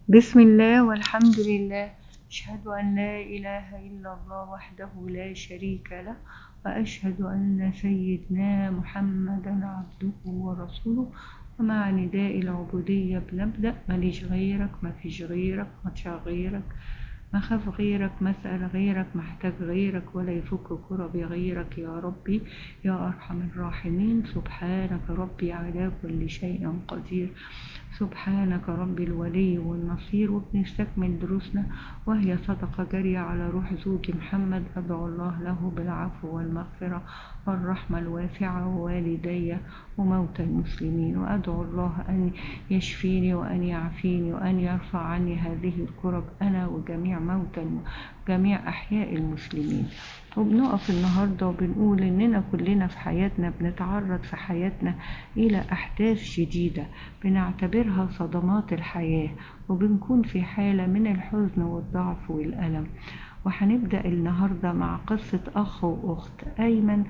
بسم الله والحمد لله أشهد أن لا إله إلا الله وحده لا شريك له وأشهد أن سيدنا محمدا عبده ورسوله ومع نداء العبودية بنبدأ ماليش غيرك مفيش غيرك متشاء غيرك مخاف غيرك مسأل غيرك محتاج غيرك ولا يفك كربي غيرك يا ربي يا أرحم الراحمين سبحانك ربي على كل شيء قدير سبحانك ربي الولي والنصير وبنستكمل دروسنا وهي صدقة جارية على روح زوجي محمد أدعو الله له بالعفو والمغفرة والرحمة الواسعة ووالدي وموتى المسلمين وأدعو الله أن يشفيني وأن يعافيني وأن يرفع عني هذه الكرب أنا وجميع موتى جميع أحياء المسلمين وبنقف النهاردة وبنقول إننا كلنا في حياتنا بنتعرض في حياتنا إلى أحداث شديدة بنعتبرها صدمات الحياة وبنكون في حالة من الحزن والضعف والألم وهنبدأ النهاردة مع قصة أخ وأخت أيمن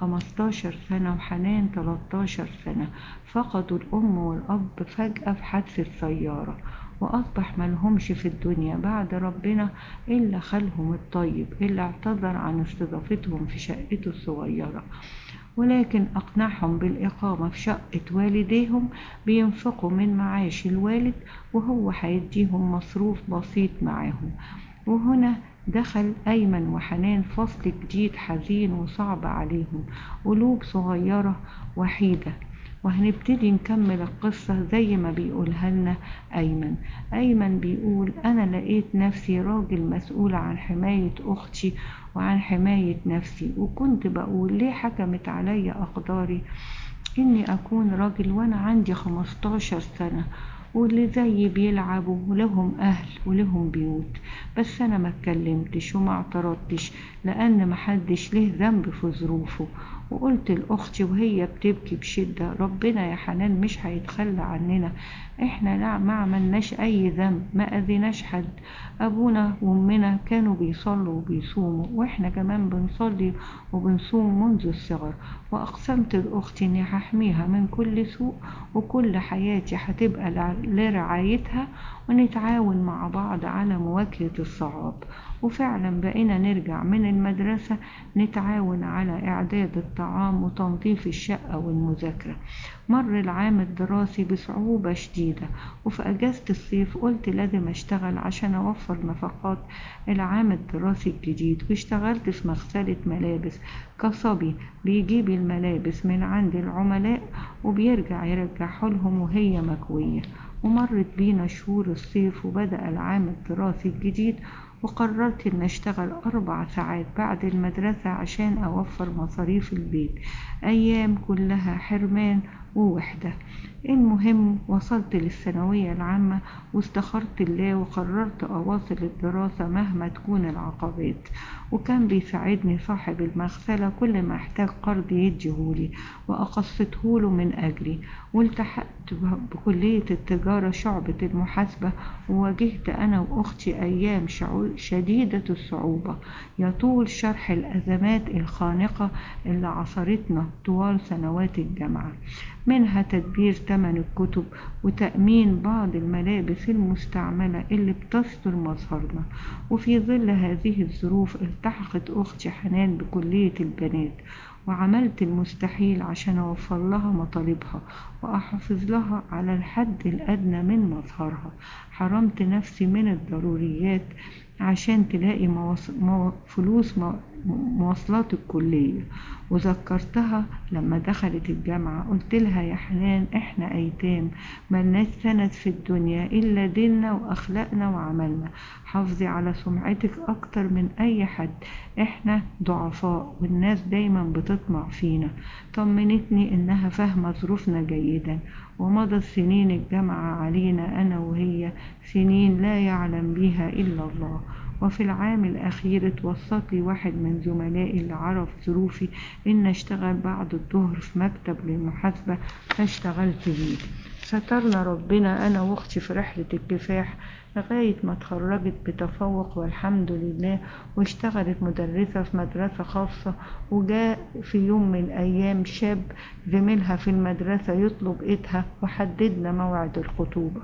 15 سنة وحنان 13 سنة فقدوا الأم والأب فجأة في حادثة سيارة وأصبح ملهمش في الدنيا بعد ربنا إلا خالهم الطيب اللي اعتذر عن استضافتهم في شقته الصغيرة ولكن أقنعهم بالإقامة في شقة والديهم بينفقوا من معاش الوالد وهو هيديهم مصروف بسيط معاهم وهنا دخل أيمن وحنان فصل جديد حزين وصعب عليهم قلوب صغيرة وحيدة وهنبتدي نكمل القصة زي ما بيقولها لنا أيمن أيمن بيقول أنا لقيت نفسي راجل مسؤول عن حماية أختي وعن حماية نفسي وكنت بقول ليه حكمت عليا أقداري إني أكون راجل وأنا عندي 15 سنة واللي زيي بيلعبوا ولهم أهل ولهم بيوت بس أنا ما اتكلمتش وما اعترضتش لأن محدش ليه ذنب في ظروفه وقلت لأختي وهي بتبكي بشدة ربنا يا حنان مش هيتخلى عننا احنا لا ما عملناش أي ذنب ما أذيناش حد أبونا وأمنا كانوا بيصلوا وبيصوموا وإحنا كمان بنصلي وبنصوم منذ الصغر وأقسمت لأختي إني هحميها من كل سوء وكل حياتي هتبقى لرعايتها ونتعاون مع بعض على مواجهة الصعاب وفعلا بقينا نرجع من المدرسة نتعاون على إعداد الطعام وتنظيف الشقة والمذاكرة مر العام الدراسي بصعوبة شديدة وفي أجازة الصيف قلت لازم أشتغل عشان أوفر نفقات العام الدراسي الجديد واشتغلت في مغسلة ملابس كصبي بيجيب الملابس من عند العملاء وبيرجع يرجعها لهم وهي مكوية ومرت بينا شهور الصيف وبدأ العام الدراسي الجديد وقررت إن أشتغل أربع ساعات بعد المدرسة عشان أوفر مصاريف البيت أيام كلها حرمان ووحدة المهم وصلت للثانوية العامة واستخرت الله وقررت أواصل الدراسة مهما تكون العقبات وكان بيساعدني صاحب المغسلة كل ما احتاج قرض يديهولي وأقسطهوله من أجلي والتحقت بكلية التجارة شعبة المحاسبة وواجهت أنا وأختي أيام شديدة الصعوبة يطول شرح الأزمات الخانقة اللي عصرتنا طوال سنوات الجامعة منها تدبير ثمن الكتب وتأمين بعض الملابس المستعملة اللي بتستر مظهرنا وفي ظل هذه الظروف التحقت أختي حنان بكلية البنات وعملت المستحيل عشان أوفر لها مطالبها وأحافظ لها على الحد الأدنى من مظهرها حرمت نفسي من الضروريات عشان تلاقي مواص... مو... فلوس مو... مواصلات الكلية وذكرتها لما دخلت الجامعة قلت لها يا حنان احنا ايتام ملناش سند في الدنيا الا ديننا واخلاقنا وعملنا حافظي على سمعتك اكتر من اي حد احنا ضعفاء والناس دايما بتطمع فينا طمنتني انها فاهمة ظروفنا جيدا ومضت سنين الجامعة علينا انا وهي سنين لا يعلم بها الا الله وفي العام الأخير اتوسط لي واحد من زملائي اللي عرف ظروفي إن أشتغل بعد الظهر في مكتب للمحاسبة فاشتغلت بيه سترنا ربنا أنا وأختي في رحلة الكفاح لغاية ما اتخرجت بتفوق والحمد لله واشتغلت مدرسة في مدرسة خاصة وجاء في يوم من الأيام شاب زميلها في المدرسة يطلب إيدها وحددنا موعد الخطوبة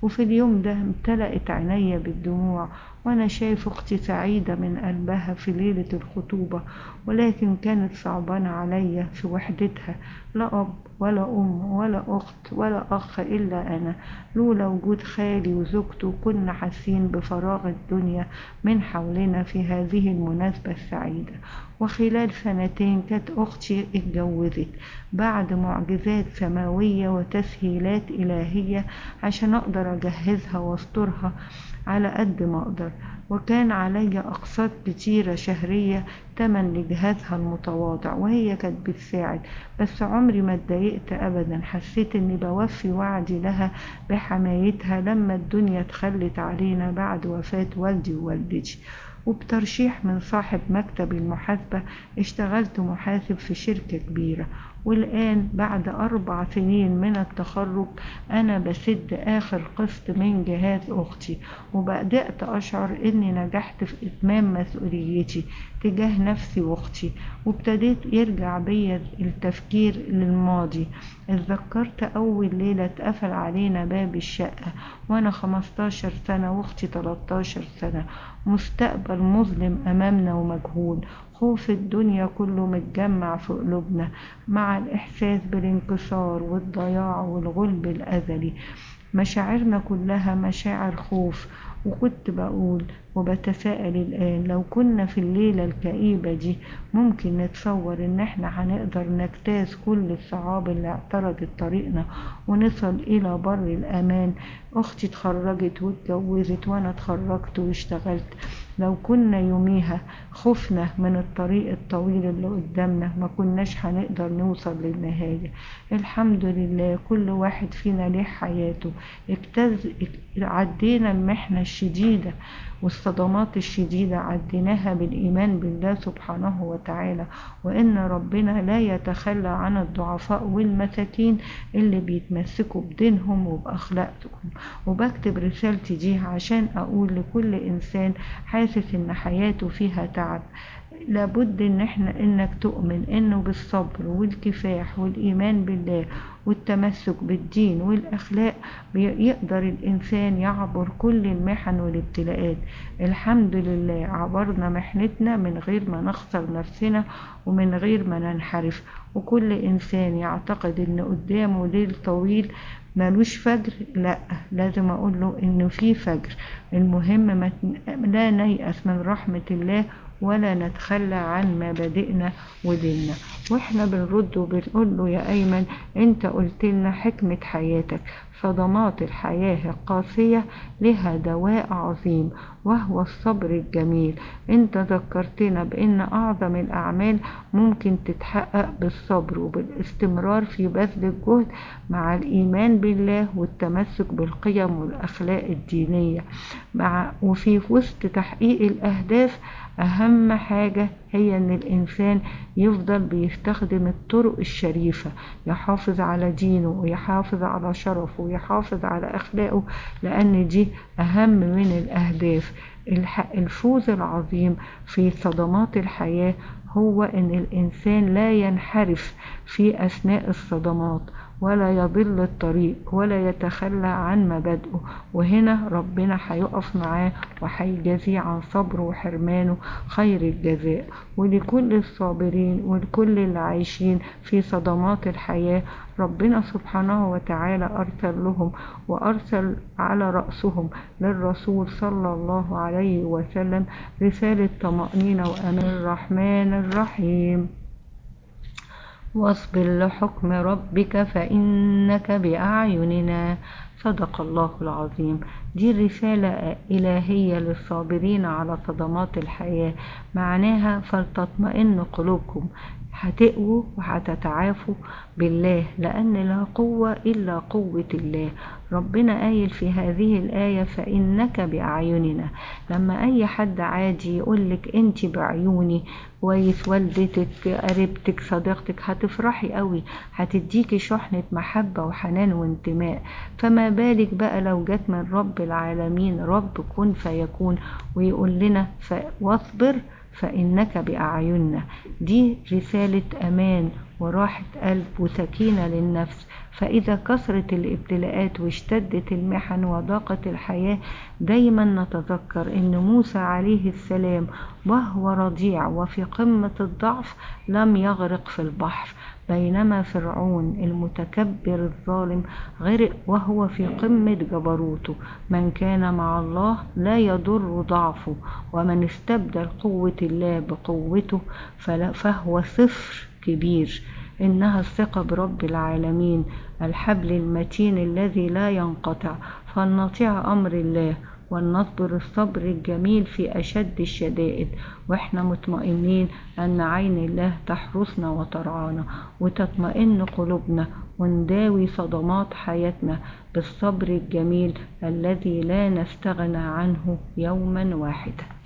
وفي اليوم ده امتلأت عيني بالدموع وأنا شايف أختي سعيدة من قلبها في ليلة الخطوبة ولكن كانت صعبانة عليا في وحدتها لا أب ولا أم ولا أخت ولا أخ إلا أنا لولا وجود خالي وزوجته كنا حاسين بفراغ الدنيا من حولنا في هذه المناسبة السعيدة وخلال سنتين كانت أختي اتجوزت بعد معجزات سماوية وتسهيلات إلهية عشان أقدر أجهزها واسترها على قد ما أقدر وكان علي أقساط كتيرة شهرية تمن لجهازها المتواضع وهي كانت بتساعد بس عمري ما اتضايقت أبدا حسيت إني بوفي وعدي لها بحمايتها لما الدنيا تخلت علينا بعد وفاة والدي ووالدتي وبترشيح من صاحب مكتب المحاسبة اشتغلت محاسب في شركة كبيرة والآن بعد أربع سنين من التخرج أنا بسد آخر قسط من جهاز أختي وبدأت أشعر إني نجحت في إتمام مسؤوليتي تجاه نفسي وأختي وابتديت يرجع بيا التفكير للماضي اتذكرت أول ليلة اتقفل علينا باب الشقة وأنا 15 سنة وأختي 13 سنة مستقبل مظلم أمامنا ومجهول خوف الدنيا كله متجمع في قلوبنا مع الإحساس بالانكسار والضياع والغلب الأزلي مشاعرنا كلها مشاعر خوف وكنت بقول وبتساءل الآن لو كنا في الليلة الكئيبة دي ممكن نتصور إن إحنا هنقدر نجتاز كل الصعاب اللي اعترضت طريقنا ونصل إلى بر الأمان أختي اتخرجت واتجوزت وأنا اتخرجت واشتغلت لو كنا يوميها خفنا من الطريق الطويل اللي قدامنا ما كناش هنقدر نوصل للنهاية الحمد لله كل واحد فينا ليه حياته اجتاز عدينا المحنة الشديدة والصدمات الشديدة عديناها بالإيمان بالله سبحانه وتعالى وإن ربنا لا يتخلى عن الضعفاء والمساكين اللي بيتمسكوا بدينهم وبأخلاقهم وبكتب رسالتي دي عشان أقول لكل إنسان حاسس إن حياته فيها تعب لابد ان احنا انك تؤمن انه بالصبر والكفاح والايمان بالله والتمسك بالدين والاخلاق يقدر الانسان يعبر كل المحن والابتلاءات الحمد لله عبرنا محنتنا من غير ما نخسر نفسنا ومن غير ما ننحرف وكل انسان يعتقد ان قدامه ليل طويل ملوش فجر لا لازم اقول له انه في فجر المهم ما لا نيأس من رحمة الله ولا نتخلى عن مبادئنا وديننا واحنا بنرد وبنقول له يا ايمن انت قلت لنا حكمة حياتك صدمات الحياة القاسية لها دواء عظيم وهو الصبر الجميل انت ذكرتنا بان اعظم الاعمال ممكن تتحقق بالصبر وبالاستمرار في بذل الجهد مع الايمان بالله والتمسك بالقيم والاخلاق الدينية مع وفي وسط تحقيق الاهداف أهم حاجة هي إن الإنسان يفضل بيستخدم الطرق الشريفة يحافظ على دينه ويحافظ على شرفه ويحافظ على أخلاقه لأن دي أهم من الأهداف الفوز العظيم في صدمات الحياة هو إن الإنسان لا ينحرف في أثناء الصدمات ولا يضل الطريق ولا يتخلى عن مبادئه وهنا ربنا هيقف معاه وهيجازيه عن صبره وحرمانه خير الجزاء ولكل الصابرين ولكل اللي عايشين في صدمات الحياة ربنا سبحانه وتعالى أرسل لهم وأرسل على رأسهم للرسول صلى الله عليه وسلم رسالة طمأنينة وأمان الرحمن الرحيم واصبر لحكم ربك فإنك بأعيننا صدق الله العظيم دي رسالة إلهية للصابرين على صدمات الحياة معناها فلتطمئن قلوبكم هتقووا وهتتعافوا بالله لأن لا قوة إلا قوة الله ربنا قايل في هذه الآية فإنك بأعيننا لما أي حد عادي يقولك أنت بعيوني كويس والدتك قريبتك صديقتك هتفرحي قوي هتديكي شحنة محبة وحنان وانتماء فما بالك بقى لو جت من رب العالمين رب كن فيكون ويقول لنا واصبر فإنك بأعيننا دي رسالة أمان وراحة قلب وسكينة للنفس فإذا كثرت الابتلاءات واشتدت المحن وضاقت الحياة دايما نتذكر أن موسى عليه السلام وهو رضيع وفي قمة الضعف لم يغرق في البحر بينما فرعون المتكبر الظالم غرق وهو في قمة جبروته من كان مع الله لا يضر ضعفه ومن استبدل قوة الله بقوته فهو صفر كبير إنها الثقة برب العالمين الحبل المتين الذي لا ينقطع فلنطيع أمر الله ولنصبر الصبر الجميل في أشد الشدائد وإحنا مطمئنين أن عين الله تحرسنا وترعانا وتطمئن قلوبنا ونداوي صدمات حياتنا بالصبر الجميل الذي لا نستغنى عنه يوما واحدا